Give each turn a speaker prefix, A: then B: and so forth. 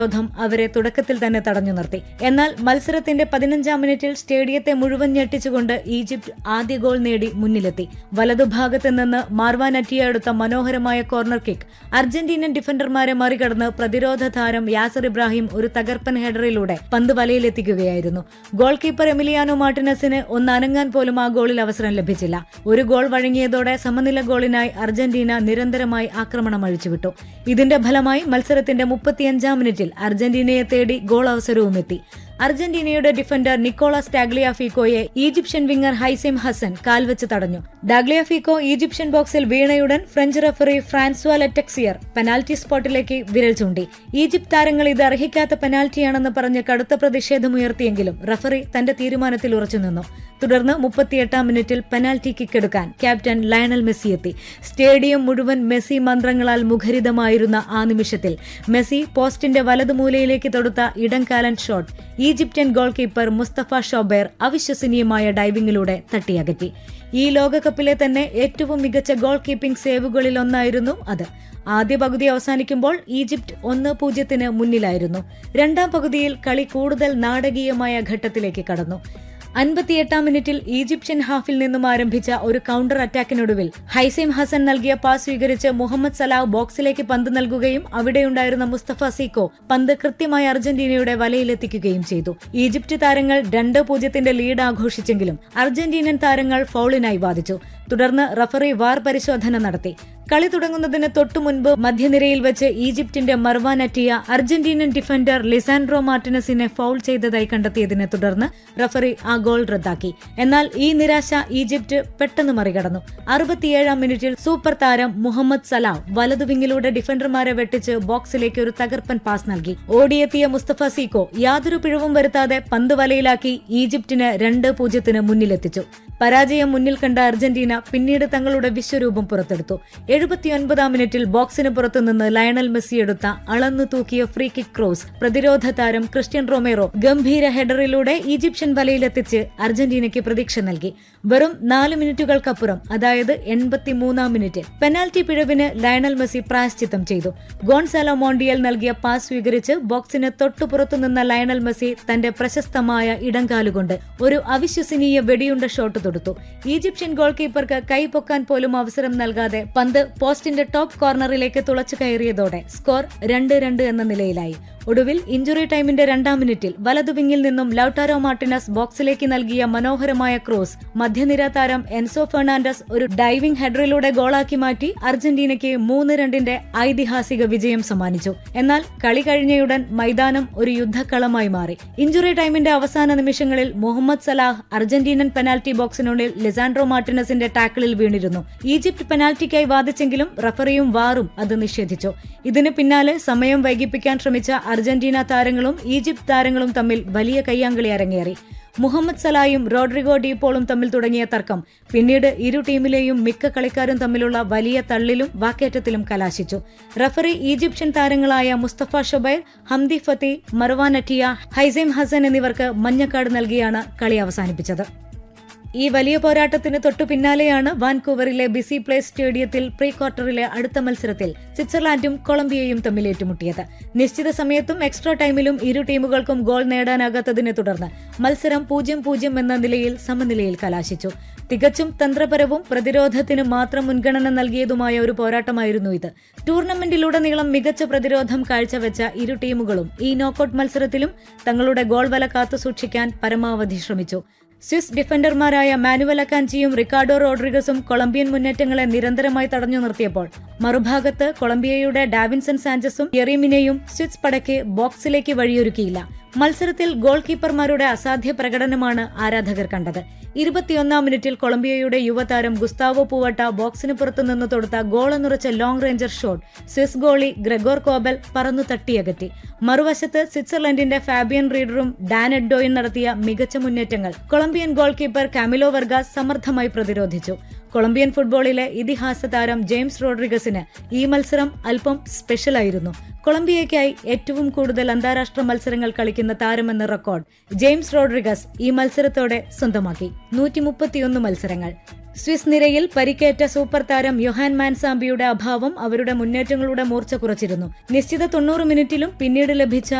A: പ്രതിരോധം അവരെ തുടക്കത്തിൽ തന്നെ തടഞ്ഞു നിർത്തി എന്നാൽ മത്സരത്തിന്റെ പതിനഞ്ചാം മിനിറ്റിൽ സ്റ്റേഡിയത്തെ മുഴുവൻ ഞെട്ടിച്ചുകൊണ്ട് ഈജിപ്ത് ആദ്യ ഗോൾ നേടി മുന്നിലെത്തി വലതുഭാഗത്ത് നിന്ന് മാർവാൻ അറ്റിയ എടുത്ത മനോഹരമായ കോർണർ കിക്ക് അർജന്റീനൻ ഡിഫൻഡർമാരെ മറികടന്ന് പ്രതിരോധ താരം യാസർ ഇബ്രാഹിം ഒരു തകർപ്പൻ ഹെഡറിലൂടെ പന്ത് വലയിലെത്തിക്കുകയായിരുന്നു ഗോൾ കീപ്പർ എമിലിയാനോ മാർട്ടിനസിന് ഒന്ന് അനങ്ങാൻ പോലും ആ ഗോളിൽ അവസരം ലഭിച്ചില്ല ഒരു ഗോൾ വഴങ്ങിയതോടെ സമനില ഗോളിനായി അർജന്റീന നിരന്തരമായി ആക്രമണം അഴിച്ചുവിട്ടു ഇതിന്റെ ഫലമായി മത്സരത്തിന്റെ മുപ്പത്തിയഞ്ചാം മിനിറ്റിൽ അർജന്റീനയെ തേടി ഗോൾ അവസരവും എത്തി അർജന്റീനയുടെ ഡിഫൻഡർ നിക്കോളാസ് ടാഗ്ലിയാഫിക്കോയെ ഈജിപ്ഷ്യൻ വിംഗർ ഹൈസിം ഹസൻ കാൽവെച്ച് തടഞ്ഞു ഡാഗ്ലിയാഫിക്കോ ഈജിപ്ഷ്യൻ ബോക്സിൽ വീണയുടൻ French referee François Letexier penalty സ്പോട്ടിലേക്ക് വിരൽ ചൂണ്ടി ഈജിപ്ത് താരങ്ങൾ ഇത് അർഹിക്കാത്ത പെനാൽറ്റിയാണെന്ന് പറഞ്ഞ് കടുത്ത പ്രതിഷേധമുയർത്തിയെങ്കിലും റഫറി തന്റെ തീരുമാനത്തിൽ ഉറച്ചുനിന്നു തുടർന്ന് മുപ്പത്തിയെട്ടാം മിനിറ്റിൽ പെനാൽറ്റി കിക്ക് എടുക്കാൻ ക്യാപ്റ്റൻ ലയണൽ മെസ്സി എത്തി സ്റ്റേഡിയം മുഴുവൻ മെസ്സി മന്ത്രങ്ങളാൽ മുഖരിതമായിരുന്ന ആ നിമിഷത്തിൽ മെസ്സി പോസ്റ്റിന്റെ വലതുമൂലയിലേക്ക് തൊടുത്ത ഇടംകാലൻ shot Egyptian goal keeper Mustafa Shobeir അവിശ്വസനീയമായ ഡൈവിംഗിലൂടെ തട്ടിയകറ്റി ഈ ലോകകപ്പിലെ തന്നെ ഏറ്റവും മികച്ച ഗോൾ കീപ്പിംഗ് സേവുകളിലൊന്നായിരുന്നു അത് ആദ്യ പകുതി അവസാനിക്കുമ്പോൾ ഈജിപ്ത് ഒന്ന് പൂജ്യത്തിന് മുന്നിലായിരുന്നു രണ്ടാം പകുതിയിൽ കളി കൂടുതൽ നാടകീയമായ ഘട്ടത്തിലേക്ക് കടന്നു അൻപത്തിയെട്ടാം മിനിറ്റിൽ ഈജിപ്ഷ്യൻ ഹാഫിൽ നിന്നും ആരംഭിച്ച ഒരു കൗണ്ടർ അറ്റാക്കിനൊടുവിൽ ഹൈസിം ഹസൻ നൽകിയ പാസ് സ്വീകരിച്ച് മുഹമ്മദ് സലാഹ് ബോക്സിലേക്ക് പന്ത് നൽകുകയും അവിടെയുണ്ടായിരുന്ന മുസ്തഫ സീക്കോ പന്ത് കൃത്യമായി അർജന്റീനയുടെ വലയിലെത്തിക്കുകയും ചെയ്തു ഈജിപ്ത് താരങ്ങൾ രണ്ട് പൂജ്യത്തിന്റെ ലീഡ് ആഘോഷിച്ചെങ്കിലും അർജന്റീനൻ താരങ്ങൾ ഫൗളിനായി വാദിച്ചു തുടർന്ന് റഫറി വാർ പരിശോധന നടത്തി കളി തുടങ്ങുന്നതിന് തൊട്ടു മുൻപ് മധ്യനിരയിൽ വെച്ച് ഈജിപ്തിന്റെ മർവാൻ അറ്റിയ അർജന്റീനൻ ഡിഫൻഡർ ലിസാൻഡ്രോ മാർട്ടിനസിനെ ഫൗൾ ചെയ്തതായി കണ്ടെത്തിയതിനെ തുടർന്ന് റഫറി ആ ഗോൾ റദ്ദാക്കി എന്നാൽ ഈ നിരാശ ഈജിപ്ത് പെട്ടെന്ന് മറികടന്നു അറുപത്തിയേഴാം മിനിറ്റിൽ സൂപ്പർ താരം മുഹമ്മദ് സലാം വലതുവിങ്ങിലൂടെ ഡിഫൻഡർമാരെ വെട്ടിച്ച് ബോക്സിലേക്ക് ഒരു തകർപ്പൻ പാസ് നൽകി ഓടിയെത്തിയ മുസ്തഫ സീക്കോ യാതൊരു പിഴവും വരുത്താതെ പന്ത് വലയിലാക്കി ഈജിപ്തിന് രണ്ട് പൂജ്യത്തിന് മുന്നിലെത്തിച്ചു പരാജയം മുന്നിൽ കണ്ട അർജന്റീന പിന്നീട് തങ്ങളുടെ വിശ്വരൂപം പുറത്തെടുത്തു എഴുപത്തിയൊൻപതാം മിനിറ്റിൽ ബോക്സിന് പുറത്തുനിന്ന് ലയണൽ മെസ്സി എടുത്ത അളന്നു തൂക്കിയ ഫ്രീ കിക്ക് ക്രോസ് പ്രതിരോധ താരം ക്രിസ്ത്യൻ റൊമേറോ ഗംഭീര ഹെഡറിലൂടെ ഈജിപ്ഷ്യൻ വലയിലെത്തിച്ച് അർജന്റീനയ്ക്ക് പ്രതീക്ഷ നൽകി വെറും നാല് മിനിറ്റുകൾക്കപ്പുറം അതായത് എൺപത്തിമൂന്നാം മിനിറ്റ് പെനാൽറ്റി പിഴവിന് ലയണൽ മെസ്സി പ്രായശ്ചിത്തം ചെയ്തു ഗോൺസാലോ മോണ്ടിയൽ നൽകിയ പാസ് സ്വീകരിച്ച് ബോക്സിന് തൊട്ടുപുറത്തു നിന്ന ലയണൽ മെസ്സി തന്റെ പ്രശസ്തമായ ഇടംകാലുകൊണ്ട് ഒരു അവിശ്വസനീയ വെടിയുണ്ട ഷോട്ട് തൊടുത്തു ഈജിപ്ഷ്യൻ ഗോൾ കീപ്പർക്ക് കൈ പൊക്കാൻ പോലും അവസരം നൽകാതെ പന്ത് പോസ്റ്റിന്റെ ടോപ്പ് കോർണറിലേക്ക് തുളച്ചു കയറിയതോടെ സ്കോർ രണ്ട് രണ്ട് എന്ന നിലയിലായി ഒടുവിൽ ഇഞ്ചുറി ടൈമിന്റെ രണ്ടാം മിനിറ്റിൽ വലതുവിങ്ങിൽ നിന്നും ലൌട്ടാരോ മാർട്ടിനസ് ബോക്സിലേക്ക് നൽകിയ മനോഹരമായ ക്രോസ് മധ്യനിര താരം എൻസോ ഫെർണാണ്ടസ് ഒരു ഡൈവിംഗ് ഹെഡറിലൂടെ ഗോളാക്കി മാറ്റി അർജന്റീനയ്ക്ക് മൂന്ന് രണ്ടിന്റെ ഐതിഹാസിക വിജയം സമ്മാനിച്ചു എന്നാൽ കളി കഴിഞ്ഞയുടൻ മൈതാനം ഒരു യുദ്ധക്കളമായി മാറി ഇഞ്ചുറി ടൈമിന്റെ അവസാന നിമിഷങ്ങളിൽ മുഹമ്മദ് സലാഹ് അർജന്റീനൻ പെനാൽറ്റി ബോക്സിനുള്ളിൽ ലിസാൻഡ്രോ മാർട്ടിനസിന്റെ ടാക്കിളിൽ വീണിരുന്നു ഈജിപ്ത് പെനാൽറ്റിക്കായി വാദിച്ചെങ്കിലും റഫറിയും വാറും അത് നിഷേധിച്ചു ഇതിന് പിന്നാലെ സമയം വൈകിപ്പിക്കാൻ ശ്രമിച്ച അർജന്റീന താരങ്ങളും ഈജിപ്ത് താരങ്ങളും തമ്മിൽ വലിയ കയ്യാങ്കളി അരങ്ങേറി മുഹമ്മദ് സലായും റോഡ്രിഗോ ഡീപോളും തമ്മിൽ തുടങ്ങിയ തർക്കം പിന്നീട് ഇരു ടീമിലെയും മിക്ക കളിക്കാരും തമ്മിലുള്ള വലിയ തള്ളിലും വാക്കേറ്റത്തിലും കലാശിച്ചു റഫറി ഈജിപ്ഷ്യൻ താരങ്ങളായ മുസ്തഫ ഷൊബൈർ ഹംദി ഫത്തി മർവാൻ അറ്റിയ ഹൈസൈം ഹസൻ എന്നിവർക്ക് മഞ്ഞക്കാട് നൽകിയാണ് കളി അവസാനിപ്പിച്ചത് ഈ വലിയ പോരാട്ടത്തിന് തൊട്ടു പിന്നാലെയാണ് വാൻകൂവറിലെ ബിസി പ്ലേ സ്റ്റേഡിയത്തിൽ പ്രീ ക്വാർട്ടറിലെ അടുത്ത മത്സരത്തിൽ സ്വിറ്റ്സർലാൻഡും കൊളംബിയയും തമ്മിൽ ഏറ്റുമുട്ടിയത് നിശ്ചിത സമയത്തും എക്സ്ട്രാ ടൈമിലും ഇരു ടീമുകൾക്കും ഗോൾ നേടാനാകാത്തതിനെ തുടർന്ന് മത്സരം പൂജ്യം പൂജ്യം എന്ന നിലയിൽ സമനിലയിൽ കലാശിച്ചു തികച്ചും തന്ത്രപരവും പ്രതിരോധത്തിന് മാത്രം മുൻഗണന നൽകിയതുമായ ഒരു പോരാട്ടമായിരുന്നു ഇത് ടൂർണമെന്റിലുടനീളം മികച്ച പ്രതിരോധം കാഴ്ചവെച്ച ഇരു ടീമുകളും ഈ നോക്കൌട്ട് മത്സരത്തിലും തങ്ങളുടെ ഗോൾ വല കാത്തുസൂക്ഷിക്കാൻ പരമാവധി ശ്രമിച്ചു സ്വിസ് ഡിഫൻഡർമാരായ മാനുവൽ അക്കാൻജിയും റിക്കാർഡോ റോഡ്രിഗസും കൊളംബിയൻ മുന്നേറ്റങ്ങളെ നിരന്തരമായി തടഞ്ഞു നിർത്തിയപ്പോൾ മറുഭാഗത്ത് കൊളംബിയയുടെ ഡാവിൻസൺ സാഞ്ചസും യെറീമിനെയും സ്വിസ് പടയ്ക്ക് ബോക്സിലേക്ക് വഴിയൊരുക്കിയില്ല മത്സരത്തിൽ ഗോൾ കീപ്പർമാരുടെ അസാധ്യ പ്രകടനമാണ് ആരാധകർ കണ്ടത് ഇരുപത്തിയൊന്നാം മിനിറ്റിൽ കൊളംബിയയുടെ യുവതാരം ഗുസ്താവോ പൂവട്ട ബോക്സിന് പുറത്തുനിന്ന് തൊടുത്ത ഗോളെന്നുറച്ച ലോങ് റേഞ്ചർ ഷോട്ട് സ്വിസ് ഗോളി ഗ്രെഗോർ കോബൽ പറന്നു തട്ടിയകറ്റി മറുവശത്ത് സ്വിറ്റ്സർലൻഡിന്റെ ഫാബിയൻ റീഡറും ഡാൻ എഡ്ഡോയും നടത്തിയ മികച്ച മുന്നേറ്റങ്ങൾ Colombian goal keeper Camilo Vargas സമർത്ഥമായി പ്രതിരോധിച്ചു കൊളംബിയൻ ഫുട്ബോളിലെ ഇതിഹാസ താരം ജെയിംസ് റോഡ്രിഗസിന് ഈ മത്സരം അല്പം സ്പെഷ്യലായിരുന്നു കൊളംബിയയ്ക്കായി ഏറ്റവും കൂടുതൽ അന്താരാഷ്ട്ര മത്സരങ്ങൾ കളിക്കുന്ന താരമെന്ന റെക്കോർഡ് ജെയിംസ് റോഡ്രിഗസ് ഈ മത്സരത്തോടെ സ്വന്തമാക്കി നൂറ്റി മത്സരങ്ങൾ സ്വിസ് നിരയിൽ പരിക്കേറ്റ സൂപ്പർ താരം യൊഹാൻ മാൻസാംബിയുടെ അഭാവം അവരുടെ മുന്നേറ്റങ്ങളുടെ മൂർച്ച കുറച്ചിരുന്നു നിശ്ചിത തൊണ്ണൂറ് മിനിറ്റിലും പിന്നീട് ലഭിച്ച